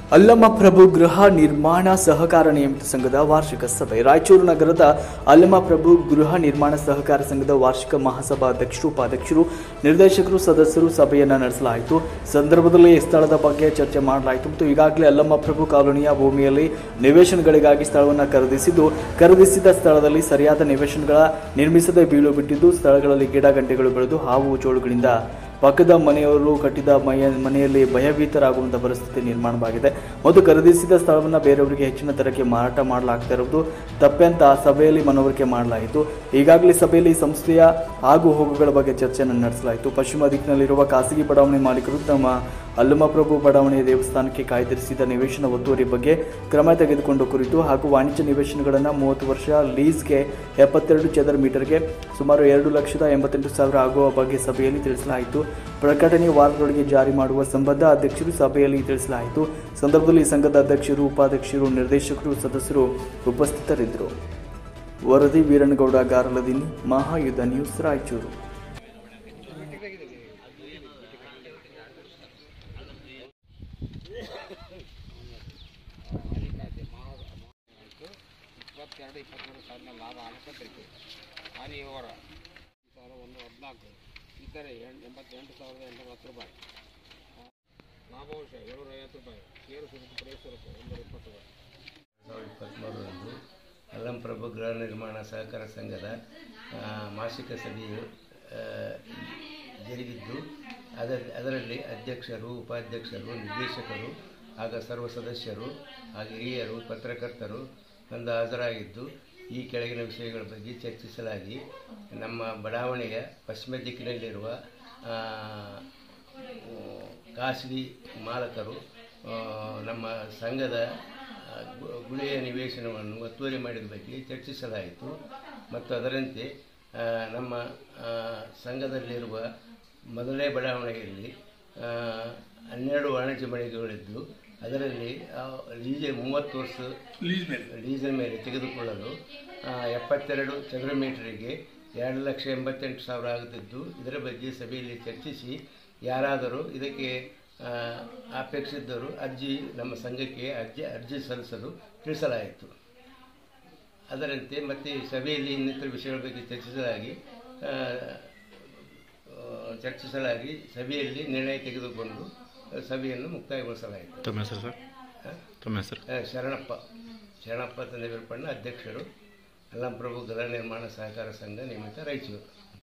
ಅಲ್ಲಮ್ಮ ಪ್ರಭು ಗೃಹ ನಿರ್ಮಾಣ ಸಹಕಾರ ನಿಯಮಿತ ಸಂಘದ ವಾರ್ಷಿಕ ಸಭೆ ರಾಯಚೂರು ನಗರದ ಅಲ್ಲಮ್ಮ ಪ್ರಭು ಗೃಹ ನಿರ್ಮಾಣ ಸಹಕಾರ ಸಂಘದ ವಾರ್ಷಿಕ ಮಹಾಸಭಾ ಅಧ್ಯಕ್ಷರು ಉಪಾಧ್ಯಕ್ಷರು ನಿರ್ದೇಶಕರು ಸದಸ್ಯರು ಸಭೆಯನ್ನು ನಡೆಸಲಾಯಿತು ಸಂದರ್ಭದಲ್ಲಿ ಈ ಸ್ಥಳದ ಬಗ್ಗೆ ಚರ್ಚೆ ಮಾಡಲಾಯಿತು ಮತ್ತು ಈಗಾಗಲೇ ಅಲ್ಲಮ್ಮ ಪ್ರಭು ಕಾಲೋನಿಯ ಭೂಮಿಯಲ್ಲಿ ನಿವೇಶನಗಳಿಗಾಗಿ ಸ್ಥಳವನ್ನು ಖರೀದಿಸಿದ್ದು ಖರೀದಿಸಿದ ಸ್ಥಳದಲ್ಲಿ ಸರಿಯಾದ ನಿವೇಶನಗಳ ನಿರ್ಮಿಸದೆ ಬೀಳು ಬಿಟ್ಟಿದ್ದು ಸ್ಥಳಗಳಲ್ಲಿ ಗಿಡ ಗಂಟೆಗಳು ಬೆಳೆದು ಹಾವು ಚೋಳುಗಳಿಂದ ಪಕ್ಕದ ಮನೆಯವರು ಕಟ್ಟಿದ ಮಯ ಮನೆಯಲ್ಲಿ ಭಯಭೀತರಾಗುವಂಥ ಪರಿಸ್ಥಿತಿ ನಿರ್ಮಾಣವಾಗಿದೆ ಮತ್ತು ಖರೀದಿಸಿದ ಸ್ಥಳವನ್ನು ಬೇರೆಯವರಿಗೆ ಹೆಚ್ಚಿನ ದರಕ್ಕೆ ಮಾರಾಟ ಮಾಡಲಾಗ್ತಾ ಇರುವುದು ತಪ್ಪೆ ಅಂತ ಸಭೆಯಲ್ಲಿ ಮನವರಿಕೆ ಮಾಡಲಾಯಿತು ಈಗಾಗಲೇ ಸಭೆಯಲ್ಲಿ ಸಂಸ್ಥೆಯ ಆಗು ಹೋಗುಗಳ ಬಗ್ಗೆ ಚರ್ಚೆಯನ್ನು ನಡೆಸಲಾಯಿತು ಪಶ್ಚಿಮ ದಿಕ್ಕಿನಲ್ಲಿರುವ ಖಾಸಗಿ ಬಡಾವಣೆ ಮಾಲೀಕರು ತಮ್ಮ ಅಲ್ಲಮಪ್ರಭು ಬಡಾವಣೆಯ ದೇವಸ್ಥಾನಕ್ಕೆ ಕಾಯ್ದಿರಿಸಿದ ನಿವೇಶನ ಒತ್ತುವರಿ ಬಗ್ಗೆ ಕ್ರಮ ತೆಗೆದುಕೊಂಡು ಕುರಿತು ಹಾಗೂ ವಾಣಿಜ್ಯ ನಿವೇಶನಗಳನ್ನು ಮೂವತ್ತು ವರ್ಷ ಲೀಸ್ಗೆ ಎಪ್ಪತ್ತೆರಡು ಚದರ ಮೀಟರ್ಗೆ ಸುಮಾರು ಎರಡು ಲಕ್ಷದ ಎಂಬತ್ತೆಂಟು ಸಾವಿರ ಆಗುವ ಬಗ್ಗೆ ಸಭೆಯಲ್ಲಿ ತಿಳಿಸಲಾಯಿತು ಪ್ರಕಟಣೆ ವಾರದೊಳಗೆ ಜಾರಿ ಮಾಡುವ ಸಂಬಂಧ ಅಧ್ಯಕ್ಷರು ಸಭೆಯಲ್ಲಿ ತಿಳಿಸಲಾಯಿತು ಸಂದರ್ಭದಲ್ಲಿ ಸಂಘದ ಅಧ್ಯಕ್ಷರು ಉಪಾಧ್ಯಕ್ಷರು ನಿರ್ದೇಶಕರು ಸದಸ್ಯರು ಉಪಸ್ಥಿತರಿದ್ದರು ವರದಿ ವೀರಣ್ಣಗೌಡ ಗಾರಲದಿನಿ ಮಹಾಯುದ್ಧ ನ್ಯೂಸ್ ರಾಯಚೂರು ಇಪ್ಪತ್ತೆರಡು ಇಪ್ಪತ್ತ್ಮೂರು ಸಾವಿರ ಲಾಭ ಅನುಕಂತೈತಿ ಆನೆ ವ್ಯವಹಾರ ಈ ಸಾವಿರ ಒಂದು ಹದಿನಾಲ್ಕು ಇತರೆ ಎಂಟು ಎಂಬತ್ತೆಂಟು ಸಾವಿರದ ಎಂಟುನೂತ್ತು ರೂಪಾಯಿ ಲಾಭಾಂಶ ಏಳ್ನೂರ ಐವತ್ತು ರೂಪಾಯಿ ಷೇರು ಸುರುಕು ಪ್ರವೇಶ ಶುಲ್ಕ ಒಂದೂರ ಇಪ್ಪತ್ತು ರೂಪಾಯಿ ಸಾವಿರದ ಇಪ್ಪತ್ತ್ಮೂರರಂದು ಅಲ್ಲಂಪ್ರಭು ಗೃಹ ನಿರ್ಮಾಣ ಸಹಕಾರ ಸಂಘದ ಆ, ಮಾಸಿಕ ಸಭೆಯು ಆ, ಜರುಗಿದ್ದು ಅದ ಅದರಲ್ಲಿ ಅಧ್ಯಕ್ಷರು ಉಪಾಧ್ಯಕ್ಷರು ನಿರ್ದೇಶಕರು ಹಾಗೂ ಸರ್ವ ಸದಸ್ಯರು ಹಾಗೂ ಹಿರಿಯರು ಪತ್ರಕರ್ತರು ಬಂದು ಹಾಜರಾಗಿದ್ದು ಈ ಕೆಳಗಿನ ವಿಷಯಗಳ ಬಗ್ಗೆ ಚರ್ಚಿಸಲಾಗಿ ನಮ್ಮ ಬಡಾವಣೆಯ ಪಶ್ಚಿಮ ದಿಕ್ಕಿನಲ್ಲಿರುವ ಆ, ಖಾಸಗಿ ಮಾಲಕರು ಆ, ನಮ್ಮ ಸಂಘದ ಆ, ಗು- ಗುಳಿಯ ನಿವೇಶನವನ್ನು ಒತ್ತುವರಿ ಮಾಡಿದ ಬಗ್ಗೆ ಚರ್ಚಿಸಲಾಯಿತು ಮತ್ತು ಅದರಂತೆ ಆ, ನಮ್ಮ ಆ, ಸಂಘದಲ್ಲಿರುವ ಮೊದಲನೇ ಬಡಾವಣೆಯಲ್ಲಿ ಆ, ಹನ್ನೆರಡು ವಾಣಿಜ್ಯ ಮಳಿಗೆಗಳಿದ್ದು ಅದರಲ್ಲಿ ಆ, ಲೀಜ್ ಮೂವತ್ತು ವರ್ಷ ಲೀಸಿನ ಮೇಲೆ ತೆಗೆದುಕೊಳ್ಳಲು ಆ, ಎಪ್ಪತ್ತೆರಡು ಚದರ ಮೀಟರಿಗೆ ಎರಡು ಲಕ್ಷ ಎಂಬತ್ತೆಂಟು ಸಾವಿರ ಆಗುತ್ತಿದ್ದು ಇದರ ಬಗ್ಗೆ ಸಭೆಯಲ್ಲಿ ಚರ್ಚಿಸಿ ಯಾರಾದರೂ ಇದಕ್ಕೆ ಆ, ಅಪೇಕ್ಷಿದ್ದರು ಅರ್ಜಿ ನಮ್ಮ ಸಂಘಕ್ಕೆ ಅರ್ಜಿ ಅರ್ಜಿ ಸಲ್ಲಿಸಲು ತಿಳಿಸಲಾಯಿತು ಅದರಂತೆ ಮತ್ತೆ ಸಭೆಯಲ್ಲಿ ಇನ್ನಿತರ ವಿಷಯಗಳ ಬಗ್ಗೆ ಚರ್ಚಿಸಲಾಗಿ ಆ, ಆ, ಚರ್ಚಿಸಲಾಗಿ ಸಭೆಯಲ್ಲಿ ನಿರ್ಣಯ ತೆಗೆದುಕೊಂಡು ಸಭೆಯನ್ನು ಮುಕ್ತಾಯಗೊಳಿಸಲಾಯಿತು ತಮ್ಮ ಹೆಸರು ಸರ್ ತಮ್ಮ ಹೆಸರು ಆ, ಶರಣಪ್ಪ ಶರಣಪ್ಪ ತಂದೆ ವೀರಪ್ಪಣ್ಣ ಅಧ್ಯಕ್ಷರು ಅಲ್ಲಂಪ್ರಭು ಗೃಹ ನಿರ್ಮಾಣ ಸಹಕಾರ ಸಂಘ ನಿಯಮಿತ ರಾಯಚೂರು